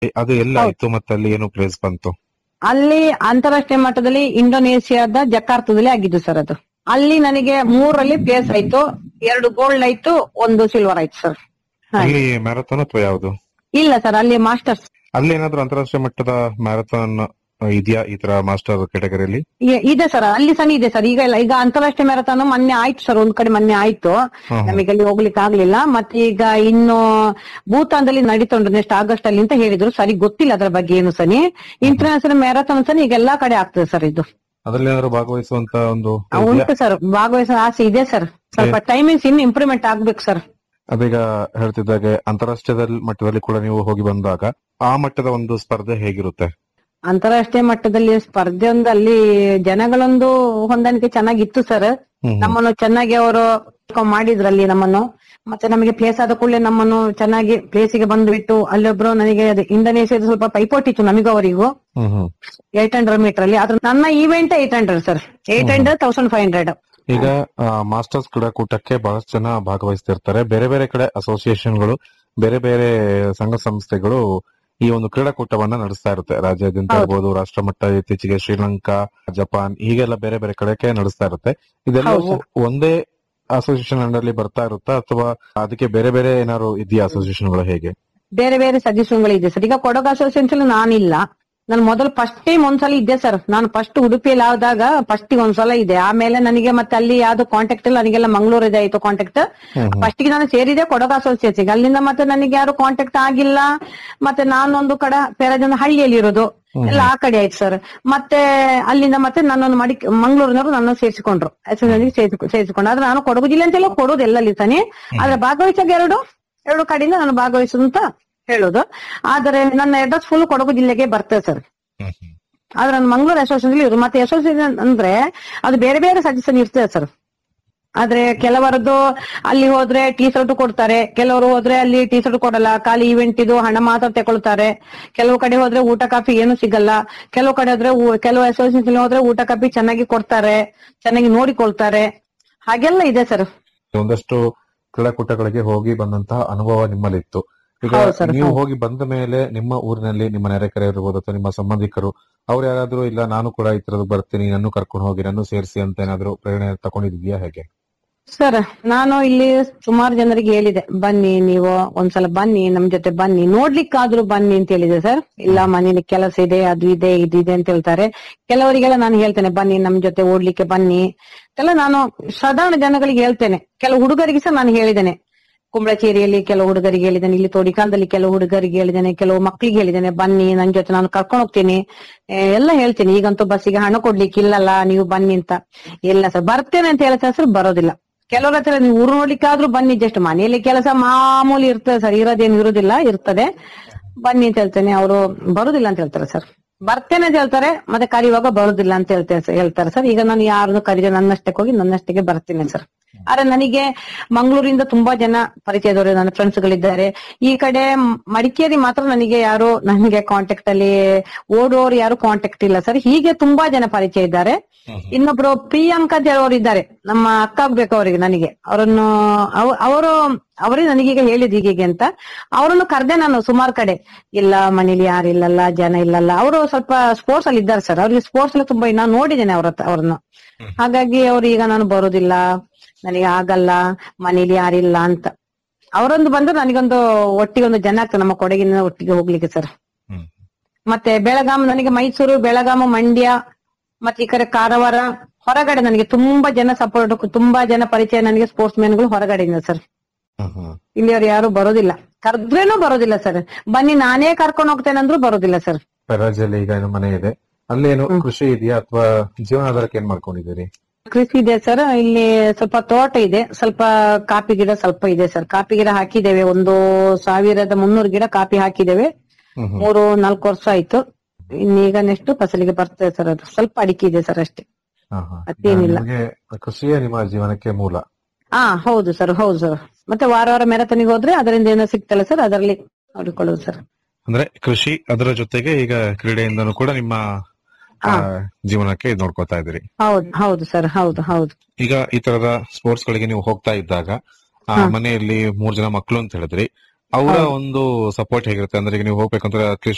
ಅದು ಎಲ್ಲ ಆಯ್ತು ಮತ್ತೆ ಅಲ್ಲಿ ಏನು ಪ್ರೈಸ್ ಬಂತು ಅಲ್ಲಿ ಅಂತಾರಾಷ್ಟ್ರೀಯ ಮಟ್ಟದಲ್ಲಿ ಇಂಡೋನೇಷಿಯಾದ ಜಕಾರ್ತದಲ್ಲಿ ಆಗಿದ್ದು ಸರ್ ಅದು ಅಲ್ಲಿ ನನಗೆ ಮೂರಲ್ಲಿ ಪ್ಲೇಸ್ ಆಯ್ತು ಎರಡು ಗೋಲ್ಡ್ ಆಯ್ತು ಒಂದು ಸಿಲ್ವರ್ ಆಯ್ತು ಸರ್ ಅಲ್ಲಿ ಮ್ಯಾರಥಾನ್ ಅಥವಾ ಯಾವುದು ಇಲ್ಲ ಸರ್ ಅಲ್ಲಿ ಮಾಸ್ಟರ್ಸ್ ಅಲ್ಲಿ ಏನಾದ್ರು ಅಂತಾರಾಷ್ಟ್ರೀಯ ಮಟ್ಟದ ಮ್ಯಾರಥಾನ್ ಇದೆಯಾ ಈ ತರ ಮಾಸ್ಟರ್ ಕ್ಯಾಟಗರಿಯಲ್ಲಿ ಇದೆ ಸರ್ ಅಲ್ಲಿ ಸಹ ಇದೆ ಸರ್ ಈಗ ಇಲ್ಲ ಈಗ ಅಂತಾರಾಷ್ಟ್ರೀಯ ಮ್ಯಾರಥಾನ್ ಮೊನ್ನೆ ಆಯ್ತು ಸರ್ ಒಂದ್ ಕಡೆ ಮೊನ್ನೆ ಆಯ್ತು ನಮಗೆ ಅಲ್ಲಿ ಹೋಗ್ಲಿಕ್ಕೆ ಆಗ್ಲಿಲ್ಲ ಮತ್ತೆ ಈಗ ಇನ್ನು ಭೂತಾನ್ದಲ್ಲಿ ನಡೀತುಂಟು ನೆಕ್ಸ್ಟ್ ಆಗಸ್ಟ್ ಅಲ್ಲಿ ಅಂತ ಹೇಳಿದ್ರು ಸರಿ ಗೊತ್ತಿಲ್ಲ ಅದ್ರ ಬಗ್ಗೆ ಏನು ಸನಿ ಇಂಟರ್ನ್ಯಾಷನಲ್ ಮ್ಯಾರಥಾನ್ ಸನಿ ಈಗ ಎಲ್ಲಾ ಕಡೆ ಆಗ್ತದೆ ಸರ್ ಇದು ಅದ್ರಲ್ಲಿ ಏನಾದ್ರು ಭಾಗವಹಿಸುವಂತ ಒಂದು ಆ, ಉಂಟು ಸರ್ ಭಾಗವಹಿಸೋ ಆಸೆ ಇದೆ ಸರ್ ಸ್ವಲ್ಪ ಟೈಮಿಂಗ್ಸ್ ಇನ್ನು ಇಂಪ್ರೂವ್ಮೆಂಟ್ ಆಗ್ಬೇಕು ಸರ್ ಅದೀಗ ಹೇಳ್ತಿದ್ದಾಗೆ ಅಂತಾರಾಷ್ಟ್ರೀಯ ಮಟ್ಟದಲ್ಲಿ ಕೂಡ ನೀವು ಹೋಗಿ ಬಂದಾಗ ಆ ಮಟ್ಟದ ಒಂದು ಸ್ಪರ್ಧೆ ಹೇಗಿರುತ್ತೆ ಅಂತಾರಾಷ್ಟ್ರೀಯ ಮಟ್ಟದಲ್ಲಿ ಸ್ಪರ್ಧೆ ಒಂದು ಅಲ್ಲಿ ಜನಗಳೊಂದು ಹೊಂದಾಣಿಕೆ ಚೆನ್ನಾಗಿತ್ತು ಸರ್ ಹ್ಮ್. ನಮ್ಮನ್ನು ಚೆನ್ನಾಗಿ ಅವರು ಮಾಡಿದ್ರಲ್ಲಿ ನಮ್ಮನ್ನು ಮತ್ತೆ ನಮಗೆ ಪ್ಲೇಸ್ ಆದ ಕೂಡಲೇ ನಮ್ಮನ್ನು ಚೆನ್ನಾಗಿ ಪ್ಲೇಸಿಗೆ ಬಂದ್ಬಿಟ್ಟು ಅಲ್ಲೊಬ್ರು ನನಗೆ ಅದು ಇಂಡೋನೇಷಿಯಾದ ಸ್ವಲ್ಪ ಪೈಪೋಟಿ ಇತ್ತು ನಮಗೂ ಅವರಿಗೂ ಹ್ಮ್ ಹ್ಮ್ ಏಟ್ ಹಂಡ್ರೆಡ್ ಮೀಟರ್ ಅಲ್ಲಿ ಆದ್ರೆ ನನ್ನ event eight hundred sir eight hundred thousand five hundred ಈಗ ಮಾಸ್ಟರ್ಸ್ ಕ್ರೀಡಾಕೂಟಕ್ಕೆ ಬಹಳಷ್ಟು ಜನ ಭಾಗವಹಿಸ್ತಿರ್ತಾರೆ ಬೇರೆ ಬೇರೆ ಕಡೆ ಅಸೋಸಿಯೇಷನ್ಗಳು ಬೇರೆ ಬೇರೆ ಸಂಘ ಸಂಸ್ಥೆಗಳು ಈ ಒಂದು ಕ್ರೀಡಾಕೂಟವನ್ನ ನಡೆಸ್ತಾ ಇರುತ್ತೆ ರಾಜ್ಯಾದ್ಯಂತ ಹೌದು. ಇರ್ಬೋದು ರಾಷ್ಟ್ರ ಮಟ್ಟ ಇತ್ತೀಚೆಗೆ ಶ್ರೀಲಂಕಾ ಜಪಾನ್ ಹೀಗೆಲ್ಲ ಬೇರೆ ಬೇರೆ ಕಡೆಗೆ ನಡೆಸ್ತಾ ಇರುತ್ತೆ ಇದೆಲ್ಲವೂ ಹೌದು ಒಂದೇ ಅಸೋಸಿಯೇಷನ್ ಅಂಡರ್ಲಿ ಬರ್ತಾ ಇರುತ್ತಾ ಅಥವಾ ಅದಕ್ಕೆ ಬೇರೆ ಬೇರೆ ಏನಾದ್ರು ಇದೆಯಾ ಅಸೋಸಿಯೇಷನ್ಗಳು ಹೇಗೆ ಬೇರೆ ಬೇರೆ ಸಜೆಷನ್ಗಳಿದೆ ಸರ್ ಈಗ ಕೊಡಗು ಅಸೋಸಿಯೇಷನ್ ನಾನಿಲ್ಲ ನಾನು ಮೊದಲು ಫಸ್ಟ್ ಟೈಮ್ ಒಂದ್ಸಲ ಇದ್ದೆ ಸರ್ ನಾನು ಫಸ್ಟ್ ಉಡುಪಿಯಲ್ಲಿ ಆದಾಗ ಫಸ್ಟ್ ಒಂದ್ಸಲ ಇದೆ ಆಮೇಲೆ ನನಗೆ ಮತ್ತೆ ಅಲ್ಲಿ ಯಾವ್ದು ಕಾಂಟ್ಯಾಕ್ಟ್ ಇಲ್ಲ ನನಗೆಲ್ಲ ಮಂಗಳೂರಿದೆ ಆಯ್ತು ಕಾಂಟ್ಯಾಕ್ಟ್ ಫಸ್ಟ್ ಗೆ ನಾನು ಸೇರಿದೆ ಕೊಡಗು ಅಸೋಸಿಯೇಷನ್ ಅಲ್ಲಿಂದ ಮತ್ತೆ ನನಗೆ ಯಾರು ಕಾಂಟ್ಯಾಕ್ಟ್ ಆಗಿಲ್ಲ ಮತ್ತೆ ನಾನೊಂದು ಕಡೆ ಪೇರಜನ ಹಳ್ಳಿಯಲ್ಲಿ ಇರೋದು ಎಲ್ಲ ಆ ಕಡೆ ಆಯ್ತು ಸರ್ ಮತ್ತೆ ಅಲ್ಲಿಂದ ಮತ್ತೆ ನನ್ನನ್ನು ಮಾಡಿ ಮಂಗಳೂರಿನವರು ನನ್ನ ಸೇರಿಸಿಕೊಂಡ್ರು ಅಸೋಸಿಯೇಷನ್ಗೆ ಸೇರಿಸಿ ಸೇರಿಸಿಕೊಂಡು ಆದ್ರೆ ನಾನು ಕೊಡಗು ಜಿಲ್ಲೆ ಅಂತೆಲ್ಲ ಕೊಡೋದು ಎಲ್ಲಲ್ಲಿ ತಾನೆ ಆದ್ರೆ ಭಾಗವಹಿಸಾಗ ಎರಡು ಎರಡು ಕಡೆಯಿಂದ ನಾನು ಭಾಗವಹಿಸುದು ಅಂತ ಹೇಳೋದು ಆದರೆ ನನ್ನ ಅಡ್ರೆಸ್ ಫುಲ್ ಕೊಡಗು ಜಿಲ್ಲೆಗೆ ಬರ್ತದೆ ಸರ್ ಆದ್ರೆ ನಾನು ಮಂಗಳೂರು ಅಸೋಸಿಯೇಷನ್ ಇರು ಮತ್ತೆ ಅಸೋಸಿಯೇಷನ್ ಅಂದ್ರೆ ಅದು ಬೇರೆ ಬೇರೆ ಸಜೆಷನ್ ಇರ್ತದೆ ಸರ್ ಆದ್ರೆ ಕೆಲವರದ್ದು ಅಲ್ಲಿ ಹೋದ್ರೆ ಟೀ ಶರ್ಟ್ ಕೊಡ್ತಾರೆ ಕೆಲವರು ಹೋದ್ರೆ ಅಲ್ಲಿ ಟೀ ಶರ್ಟ್ ಕೊಡಲ್ಲ ಖಾಲಿ ಇವೆಂಟ್ ಇದು ಹಣ ಮಾತ್ರ ತಗೊಳ್ತಾರೆ ಕೆಲವು ಕಡೆ ಹೋದ್ರೆ ಊಟ ಕಾಫಿ ಏನು ಸಿಗಲ್ಲ ಕೆಲವು ಕಡೆ ಹೋದ್ರೆ ಊ- ಕೆಲವು ಅಸೋಸಿಯೇಷನ್ ಹೋದ್ರೆ ಊಟ ಕಾಫಿ ಚೆನ್ನಾಗಿ ಕೊಡ್ತಾರೆ ಚೆನ್ನಾಗಿ ನೋಡಿಕೊಳ್ತಾರೆ ಹಾಗೆಲ್ಲ ಇದೆ ಸರ್ ಒಂದಷ್ಟು ಕ್ರೀಡಾಕೂಟಗಳಿಗೆ ಹೋಗಿ ಬಂದಂತಹ ಅನುಭವ ನಿಮ್ಮಲ್ಲಿತ್ತು ಈಗ ಹೌದು ಸರ್, ನೀವು ಹೌದು. ಹೋಗಿ ಬಂದ ಮೇಲೆ ನಿಮ್ಮ ಊರಿನಲ್ಲಿ ನಿಮ್ಮ ನೆರೆಕರೆ ಇರ್ಬೋದು ಅಥವಾ ನಿಮ್ಮ ಸಂಬಂಧಿಕರು ಅವ್ರು ಯಾರಾದ್ರೂ ಇಲ್ಲ ನಾನು ಕೂಡ ಈ ತರದ್ದು ಬರ್ತೀನಿ ನನ್ನೂ ಕರ್ಕೊಂಡು ಹೋಗಿ ನನ್ನೂ ಸೇರಿಸಿ ಅಂತ ಏನಾದ್ರು ಪ್ರೇರಣೆ ತಗೊಂಡಿದ್ಯಾ ಹೇಗೆ ಸರ್ ನಾನು ಇಲ್ಲಿ ಸುಮಾರು ಜನರಿಗೆ ಹೇಳಿದೆ ಬನ್ನಿ ನೀವು ಒಂದ್ಸಲ ಬನ್ನಿ ನಮ್ ಜೊತೆ ಬನ್ನಿ ನೋಡ್ಲಿಕ್ಕಾದ್ರೂ ಬನ್ನಿ ಅಂತ ಹೇಳಿದೆ ಸರ್ ಇಲ್ಲ ಮನೇಲಿ ಕೆಲಸ ಇದೆ ಅದು ಇದೆ ಇದು ಇದೆ ಅಂತ ಹೇಳ್ತಾರೆ ಕೆಲವರಿಗೆಲ್ಲ ನಾನು ಹೇಳ್ತೇನೆ ಬನ್ನಿ ನಮ್ ಜೊತೆ ಓಡ್ಲಿಕ್ಕೆ ಬನ್ನಿ ಎಲ್ಲ ನಾನು ಸಾಧಾರಣ ಜನಗಳಿಗೆ ಹೇಳ್ತೇನೆ ಕೆಲವು ಹುಡುಗರಿಗೆ ಸಹ ನಾನು ಹೇಳಿದ್ದೇನೆ ಕುಂಬಳಚೇರಿಯಲ್ಲಿ ಕೆಲವು ಹುಡುಗರಿಗೆ ಹೇಳಿದ್ದೇನೆ ಇಲ್ಲಿ ತೋಡಿಕಾಲದಲ್ಲಿ ಕೆಲವು ಹುಡುಗರಿಗೆ ಹೇಳಿದ್ದೇನೆ ಕೆಲವು ಮಕ್ಕಳಿಗೆ ಹೇಳಿದ್ದೇನೆ ಬನ್ನಿ ನನ್ ಜೊತೆ ನಾನು ಕರ್ಕೊಂಡು ಹೋಗ್ತೀನಿ ಏ, ಎಲ್ಲ ಹೇಳ್ತೀನಿ ಈಗಂತೂ ಬಸ್ಸಿಗೆ ಹಣ ಕೊಡ್ಲಿಕ್ಕೆ ಇಲ್ಲಲ್ಲ ನೀವು ಬನ್ನಿ ಅಂತ ಇಲ್ಲ ಸರ್ ಬರ್ತೇನೆ ಅಂತ ಹೇಳ್ತಾರೆ ಸರ್ ಬರೋದಿಲ್ಲ ಕೆಲವ್ರ ಹತ್ರ ನೀವು ಊರು ನೋಡ್ಲಿಕ್ಕಾದ್ರೂ ಬನ್ನಿ ಜಸ್ಟ್ ಮನೆಯಲ್ಲಿ ಕೆಲಸ ಮಾಮೂಲಿ ಇರ್ತದೆ ಸರ್ ಇರೋದೇನು ಇರುದಿಲ್ಲ ಇರ್ತದೆ ಬನ್ನಿ ಅಂತ ಹೇಳ್ತೇನೆ ಅವರು ಬರುದಿಲ್ಲ ಅಂತ ಹೇಳ್ತಾರೆ ಸರ್ ಬರ್ತೇನೆ ಅಂತ ಹೇಳ್ತಾರೆ ಮತ್ತೆ ಕರೆಯುವಾಗ ಬರುದಿಲ್ಲ ಅಂತ ಹೇಳ್ತೇನೆ ಸರ್ ಹೇಳ್ತಾರೆ ಸರ್ ಈಗ ನಾನು ಯಾರನ್ನು ಕರೀದೆ ನನ್ನಷ್ಟಕ್ಕೆ ಹೋಗಿ ನನ್ನಷ್ಟಕ್ಕೆ ಬರ್ತೀನಿ ಸರ್ ಆದ್ರೆ ನನಗೆ ಮಂಗಳೂರಿಂದ ತುಂಬಾ ಜನ ಪರಿಚಯದವರು ನನ್ನ ಫ್ರೆಂಡ್ಸ್ ಗಳಿದ್ದಾರೆ ಈ ಕಡೆ ಮ್- ಮಡಿಕೇರಿ ಮಾತ್ರ ನನಗೆ ಯಾರು ನನಗೆ ಕಾಂಟ್ಯಾಕ್ಟ್ ಅಲ್ಲಿ ಓಡುವವರು ಯಾರು ಕಾಂಟ್ಯಾಕ್ಟ್ ಇಲ್ಲ ಸರ್ ಹೀಗೆ ತುಂಬಾ ಜನ ಪರಿಚಯ ಇದ್ದಾರೆ ಇನ್ನೊಬ್ರು ಪ್ರಿಯಾಂಕಾ ಅಂತ ಹೇಳೋರು ಇದ್ದಾರೆ ನಮ್ಮ ಅಕ್ಕ ಆಗ್ಬೇಕು ಅವರಿಗೆ ನನಗೆ ಅವರನ್ನು ಅವ- ಅವರು ಅವರೇ ನನಗೀಗ ಹೇಳಿದ್ ಹೀಗೆ ಅಂತ ಅವರನ್ನು ಕರೆದೆ ನಾನು ಸುಮಾರು ಕಡೆ ಇಲ್ಲ ಮನೇಲಿ ಯಾರು ಇಲ್ಲಲ್ಲ ಜನ ಇಲ್ಲಲ್ಲ ಅವರು ಸ್ವಲ್ಪ ಸ್ಪೋರ್ಟ್ಸ್ ಅಲ್ಲಿ ಇದ್ದಾರೆ ಸರ್ ಅವ್ರಿಗೆ ಸ್ಪೋರ್ಟ್ಸ್ ಅಲ್ಲಿ ತುಂಬಾ ನಾನು ನೋಡಿದ್ದೇನೆ ಅವ್ರ ಹತ್ರ- ಅವ್ರನ್ನ ಹಾಗಾಗಿ ಅವ್ರು ಈಗ ನಾನು ಬರುದಿಲ್ಲ ನನಗೆ ಆಗಲ್ಲ ಮನೇಲಿ ಯಾರಿಲ್ಲ ಅಂತ ಅವರೊಂದು ಬಂದ್ರೆ ನನಗೊಂದು ಒಟ್ಟಿಗೆ ಒಂದು ಜನ ಆಗ್ತದೆ ನಮ್ಮ ಕೊಡಗಿನ ಒಟ್ಟಿಗೆ ಹೋಗ್ಲಿಕ್ಕೆ ಸರ್ ಹ್ಮ್. ಮತ್ತೆ ಬೆಳಗಾಂ ನನಗೆ ಮೈಸೂರು ಬೆಳಗಾಂ ಮಂಡ್ಯ ಮತ್ತೆ ಈ ಕಡೆ ಕಾರವಾರ ಹೊರಗಡೆ ನನಗೆ ತುಂಬಾ ಜನ ಸಪೋರ್ಟ್ ತುಂಬಾ ಜನ ಪರಿಚಯ ನನಗೆ ಸ್ಪೋರ್ಟ್ಸ್ ಮ್ಯಾನ್ಗಳು ಹೊರಗಡೆಯಿಂದ ಸರ್ ಹ್ಮ್ ಹ್ಮ್. ಇಲ್ಲಿಯವ್ರು ಯಾರು ಬರೋದಿಲ್ಲ ಕರೆದ್ರೇನು ಬರೋದಿಲ್ಲ ಸರ್ ಬನ್ನಿ ನಾನೇ ಕರ್ಕೊಂಡು ಹೋಗ್ತೇನೆ ಅಂದ್ರೂ ಬರೋದಿಲ್ಲ ಸರ್ ರಾಜ್ಯದಲ್ಲಿ ಈಗ ಏನು ಮನೆ ಇದೆ ಅಲ್ಲಿ ಏನು ಕೃಷಿ ಇದೆಯಾ ಅಥವಾ ಜೀವನಾಧಾರಕ್ಕೆ ಏನ್ ಮಾಡ್ಕೊಂಡಿದ್ದೀರಿ ಕೃಷಿ ಇದೆ ಸರ್ ಇಲ್ಲಿ ಸ್ವಲ್ಪ ತೋಟ ಇದೆ ಸ್ವಲ್ಪ ಕಾಫಿ ಗಿಡ ಸ್ವಲ್ಪ ಇದೆ ಸರ್ ಕಾಫಿ ಗಿಡ ಹಾಕಿದ್ದೇವೆ ಒಂದು ಸಾವಿರದ ಮುನ್ನೂರು ಗಿಡ ಕಾಫಿ ಹಾಕಿದ್ದೇವೆ ಹ್ಮ್ ಹ್ಮ್. ಮೂರು ನಾಲ್ಕು ವರ್ಷ ಆಯ್ತು ಇನ್ನೀಗ ನೆಕ್ಸ್ಟ್ ಫಸಲಿಗೆ ಬರ್ತದೆ ಸರ್ ಅದು ಸ್ವಲ್ಪ ಅಡಿಕೆ ಇದೆ ಸರ್ ಅಷ್ಟೇ ಹಾ, ಹಾ. ಮತ್ತೇನಿಲ್ಲ. ನಿಮ್ಗೆ ಕೃಷಿಯೇ ನಿಮ್ಮ ಜೀವನಕ್ಕೆ ಮೂಲ ಹಾ ಹೌದು ಸರ್ ಹೌದು ಸರ್ ಮತ್ತೆ ವಾರ ವಾರ ಮೆರತನಿಗೆ ಹೋದ್ರೆ ಅದರಿಂದ ಏನೋ ಸಿಗ್ತಲ್ಲ ಸರ್ ಅದರಲ್ಲಿ ನೋಡಿಕೊಳ್ಳೋದು ಸರ್ ಅಂದ್ರೆ ಕೃಷಿ ಅದರ ಜೊತೆಗೆ ಈಗ ಕ್ರೀಡೆಯಿಂದನೂ ಕೂಡ ನಿಮ್ಮ ಆ, ಜೀವನಕ್ಕೆ ಇದ್ ನೋಡ್ಕೊತಾ ಇದ್ದೀರಿ ಹೌದು ಹೌದು ಸರ್ ಹೌದು ಹೌದು ಈಗ ಈ ತರದ ಸ್ಪೋರ್ಟ್ಸ್ ಗಳಿಗೆ ನೀವು ಹೋಗ್ತಾ ಇದ್ದಾಗ ಆ, ಮನೆಯಲ್ಲಿ ಮೂರ್ ಜನ ಮಕ್ಕಳು ಅಂತ ಹೇಳಿದ್ರಿ ಅವರ ಒಂದು ಸಪೋರ್ಟ್ ಹೇಗಿರುತ್ತೆ ಅಂದ್ರೆ ಈಗ ನೀವು ಹೋಗ್ಬೇಕಂದ್ರೆ ಅಟ್ಲೀಸ್ಟ್